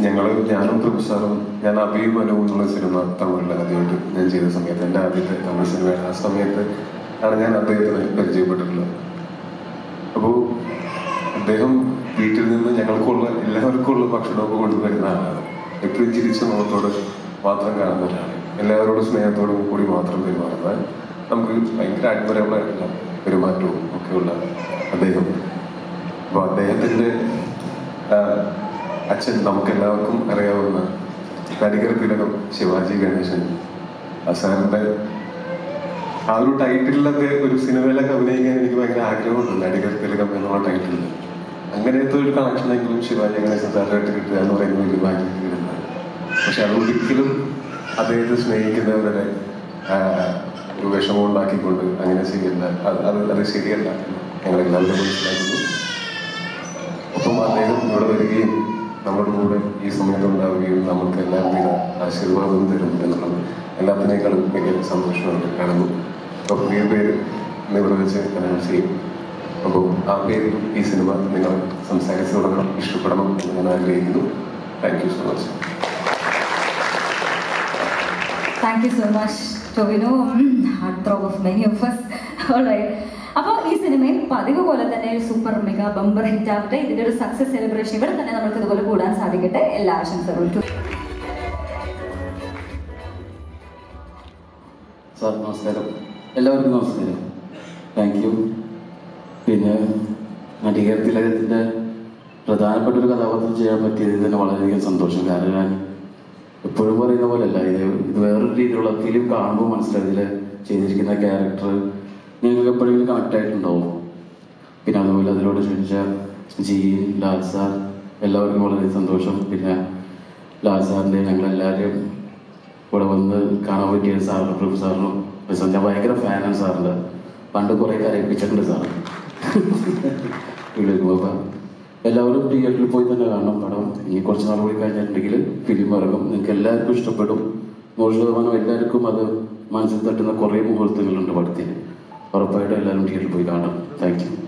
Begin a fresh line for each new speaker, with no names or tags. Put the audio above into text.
ഞങ്ങൾ ഞാനും പ്രൊഫസറും ഞാൻ അഭിയും അനുവും എന്നുള്ള സിനിമ തമിഴിൽ ആദ്യമായിട്ട് ഞാൻ ചെയ്ത സമയത്ത് എൻ്റെ ആദ്യത്തെ തമിഴ് സിനിമയാണ് ആ സമയത്ത് ആണ് ഞാൻ അദ്ദേഹത്തിന് പരിചയപ്പെട്ടിട്ടുള്ളത് അപ്പോൾ അദ്ദേഹം വീട്ടിൽ നിന്ന് ഞങ്ങൾക്കുള്ള എല്ലാവർക്കുള്ള ഭക്ഷണമൊക്കെ കൊണ്ടുവരുന്ന ആളാണ് എപ്പോഴും ചിരിച്ച മുഖത്തോട് മാത്രം കാണുന്ന ഒരാളാണ് എല്ലാവരോടും സ്നേഹത്തോടും കൂടി മാത്രം പെരുമാറുന്ന നമുക്ക് ഭയങ്കര അഡ്മറബിൾ ആയിട്ടുള്ള പെരുമാറ്റവും ഒക്കെയുള്ള അദ്ദേഹം അപ്പൊ അദ്ദേഹത്തിന്റെ ആ, അച്ഛൻ നമുക്ക് എല്ലാവർക്കും അറിയാവുന്ന നടികർ തിലകം ശിവാജി ഗണേശൻ ആ സാറിന്റെ ആ ഒരു ടൈറ്റിലൊക്കെ ഒരു സിനിമയിലൊക്കെ അഭിനയിക്കാൻ എനിക്ക് ഭയങ്കര ആഗ്രഹമുണ്ട് നടികർ തിലകം എന്നുള്ള ടൈറ്റിൽ അങ്ങനത്തെ ഒരു കണക്ഷനെങ്കിലും ശിവാജി ഗണേശൻ സാറായിട്ട് കിട്ടുക എന്ന് പറയുന്നത് വലിയ ഭാഗ്യം കിട്ടുന്നത് പക്ഷെ അതൊരിക്കലും അദ്ദേഹത്തെ സ്നേഹിക്കുന്നവരുടെ ആ, ഒരു വിഷമം ഉണ്ടാക്കിക്കൊണ്ട് അങ്ങനെ ചെയ്യില്ല അത് അത് അത് ശരിയല്ല ഞങ്ങൾ എല്ലാവരും മനസ്സിലാക്കുന്നു ഒപ്പം അദ്ദേഹം ഇവിടെ വരികയും നമ്മുടെ കൂടെ ഈ സമയത്ത് ഉണ്ടാവുകയും നമുക്ക് എല്ലാവരും ആശീർവാദവും തരും എന്നുള്ളത് എല്ലാത്തിനേക്കാളും വലിയ സന്തോഷമായിട്ട് കാണുന്നു അപ്പോൾ പുതിയ പേര് ഇവിടെ വെച്ച് അനൗൺസ് ചെയ്യും അപ്പോൾ ആ പേരിൽ ഈ സിനിമ നിങ്ങൾ സംസാരിച്ചു തുടങ്ങണം ഇഷ്ടപ്പെടണം എന്ന് ഞാൻ ആഗ്രഹിക്കുന്നു thank you so much
thank you so much Tovino heart throb of many of us അപ്പോൾ ഈ സിനിമയിൽ പതിവ് പോലെ തന്നെ ഒരു സൂപ്പർ മെഗാ ബമ്പർ ഹിറ്റ് ആവട്ടെ ഇതിന്റെ ഒരു സക്സസ് സെലിബ്രേഷൻ ഇവിടെ തന്നെ നമുക്ക് ഇതുപോലെ കൂടാൻ സാധിക്കട്ടെ എല്ലാ ആശംസകളും To-
സാർ നമസ്കാരം എല്ലാവർക്കും നമസ്കാരം താങ്ക് യു പിന്നെ നടികർ തിലകത്തിൻ്റെ പ്രധാനപ്പെട്ട ഒരു കഥാപാത്രം ചെയ്യാൻ പറ്റിയതിൽ തന്നെ വളരെയധികം സന്തോഷം കാരണം ഞാൻ എപ്പോഴും പറയുന്ന പോലെയല്ല ഇത് ഇത് വേറൊരു രീതിയിലുള്ള ഫിലിം കാണുമ്പോൾ മനസ്സിലാവും ഇതിൽ ചെയ്തിരിക്കുന്ന ക്യാരക്ടർ നിങ്ങൾക്ക് എപ്പോഴെങ്കിലും കണക്ട് ആയിട്ടുണ്ടാവും പിന്നെ അതുപോലെ അതിലൂടെ ക്ഷണിച്ച ജി ലാൽ സാർ എല്ലാവർക്കും വളരെ സന്തോഷം പിന്നെ ലാൽ സാറിൻ്റെ ഞങ്ങളെല്ലാവരും ഇവിടെ വന്ന് കാണാൻ പറ്റിയ സാറിനും പ്രഭു സാറിനും ബിസിനസ് ഞാൻ ഭയങ്കര ഫാനാണ് സാറിൻ്റെ പണ്ട് കുറേ കരയിപ്പിച്ചിട്ടുണ്ട് സാറ് വീട്ടിലേക്ക് പോകാം എല്ലാവരും തിയേറ്ററിൽ പോയി തന്നെ കാണണം പടം ഇനി കുറച്ച് നാൾ കൂടി കഴിഞ്ഞിട്ടുണ്ടെങ്കിൽ ഫിലിം ഇറങ്ങും നിങ്ങൾക്ക് എല്ലാവർക്കും ഇഷ്ടപ്പെടും നൂറ് ശതമാനം എല്ലാവർക്കും അത് മനസ്സിൽ തട്ടുന്ന കുറേ മുഹൂർത്തങ്ങളുണ്ട് പടത്തിന് ഉറപ്പായിട്ടും എല്ലാവരും തിയേറ്ററിൽ പോയി കാണണം താങ്ക് യു